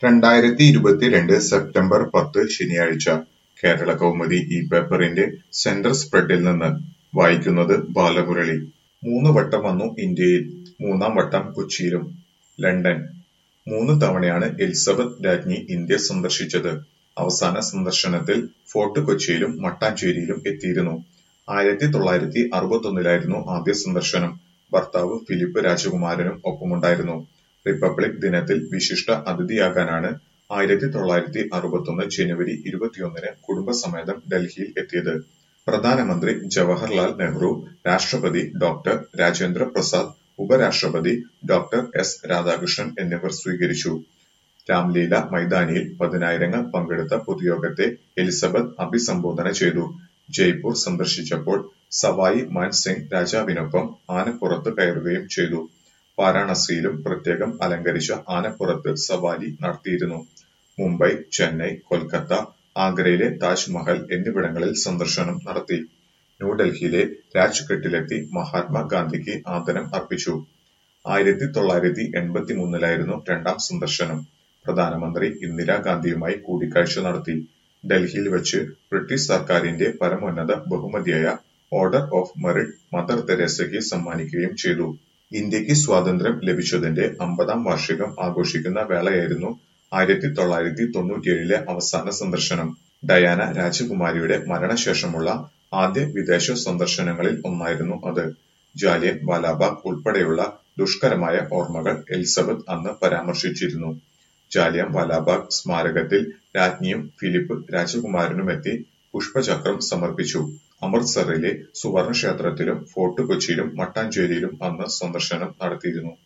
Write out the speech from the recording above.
രണ്ടായിരത്തി ഇരുപത്തിരണ്ട് സെപ്റ്റംബർ പത്ത് ശനിയാഴ്ച കേരളകൗമുദി ഈ പേപ്പറിന്റെ സെന്റർ സ്പ്രെഡിൽ നിന്ന് വായിക്കുന്നത് ബാലമുരളി മൂന്ന് വട്ടം വന്നു ഇന്ത്യയിൽ മൂന്നാം വട്ടം കൊച്ചിയിലും ലണ്ടൻ മൂന്ന് തവണയാണ് എലിസബത്ത് രാജ്ഞി ഇന്ത്യ സന്ദർശിച്ചത് അവസാന സന്ദർശനത്തിൽ ഫോർട്ട് കൊച്ചിയിലും മട്ടാഞ്ചേരിയിലും എത്തിയിരുന്നു ആയിരത്തി തൊള്ളായിരത്തി അറുപത്തൊന്നിലായിരുന്നു ആദ്യ സന്ദർശനം ഭർത്താവ് ഫിലിപ്പ് രാജകുമാരനും ഒപ്പമുണ്ടായിരുന്നു റിപ്പബ്ലിക് ദിനത്തിൽ വിശിഷ്ട അതിഥിയാകാനാണ് ആയിരത്തി തൊള്ളായിരത്തി അറുപത്തൊന്ന് ജനുവരി ഇരുപത്തിയൊന്നിന് കുടുംബസമേതം ഡൽഹിയിൽ എത്തിയത് പ്രധാനമന്ത്രി ജവഹർലാൽ നെഹ്റു രാഷ്ട്രപതി ഡോക്ടർ രാജേന്ദ്ര പ്രസാദ് ഉപരാഷ്ട്രപതി ഡോക്ടർ എസ് രാധാകൃഷ്ണൻ എന്നിവർ സ്വീകരിച്ചു രാംലീല മൈതാനിയിൽ പതിനായിരങ്ങൾ പങ്കെടുത്ത പൊതുയോഗത്തെ എലിസബത്ത് അഭിസംബോധന ചെയ്തു ജയ്പൂർ സന്ദർശിച്ചപ്പോൾ സവായി മാൻസിംഗ് രാജാവിനൊപ്പം ആനപ്പുറത്ത് കയറുകയും ചെയ്തു വാരാണസിയിലും പ്രത്യേകം അലങ്കരിച്ച ആനപ്പുറത്ത് സവാരി നടത്തിയിരുന്നു മുംബൈ ചെന്നൈ കൊൽക്കത്ത ആഗ്രയിലെ താജ്മഹൽ എന്നിവിടങ്ങളിൽ സന്ദർശനം നടത്തി ന്യൂഡൽഹിയിലെ രാജ്ഘട്ടിലെത്തി മഹാത്മാഗാന്ധിക്ക് ആദരം അർപ്പിച്ചു ആയിരത്തി തൊള്ളായിരത്തി എൺപത്തി മൂന്നിലായിരുന്നു രണ്ടാം സന്ദർശനം പ്രധാനമന്ത്രി ഇന്ദിരാഗാന്ധിയുമായി കൂടിക്കാഴ്ച നടത്തി ഡൽഹിയിൽ വെച്ച് ബ്രിട്ടീഷ് സർക്കാരിന്റെ പരമോന്നത ബഹുമതിയായ ഓർഡർ ഓഫ് മെറിറ്റ് മദർ തെരേസയ്ക്ക് സമ്മാനിക്കുകയും ചെയ്തു ഇന്ത്യക്ക് സ്വാതന്ത്ര്യം ലഭിച്ചതിന്റെ അമ്പതാം വാർഷികം ആഘോഷിക്കുന്ന വേളയായിരുന്നു ആയിരത്തി തൊള്ളായിരത്തി തൊണ്ണൂറ്റിയേഴിലെ അവസാന സന്ദർശനം ഡയാന രാജകുമാരിയുടെ മരണശേഷമുള്ള ആദ്യ വിദേശ സന്ദർശനങ്ങളിൽ ഒന്നായിരുന്നു അത് ജാലിയൻ വാലാബാഗ് ഉൾപ്പെടെയുള്ള ദുഷ്കരമായ ഓർമ്മകൾ എലിസബത്ത് അന്ന് പരാമർശിച്ചിരുന്നു ജാലിയൻ വാലാബാഗ് സ്മാരകത്തിൽ രാജ്ഞിയും ഫിലിപ്പ് രാജകുമാരനുമെത്തി പുഷ്പചക്രം സമർപ്പിച്ചു അമൃത്സറിലെ സുവർണ ക്ഷേത്രത്തിലും ഫോർട്ട് കൊച്ചിയിലും മട്ടാഞ്ചേരിയിലും അന്ന് സന്ദർശനം നടത്തിയിരുന്നു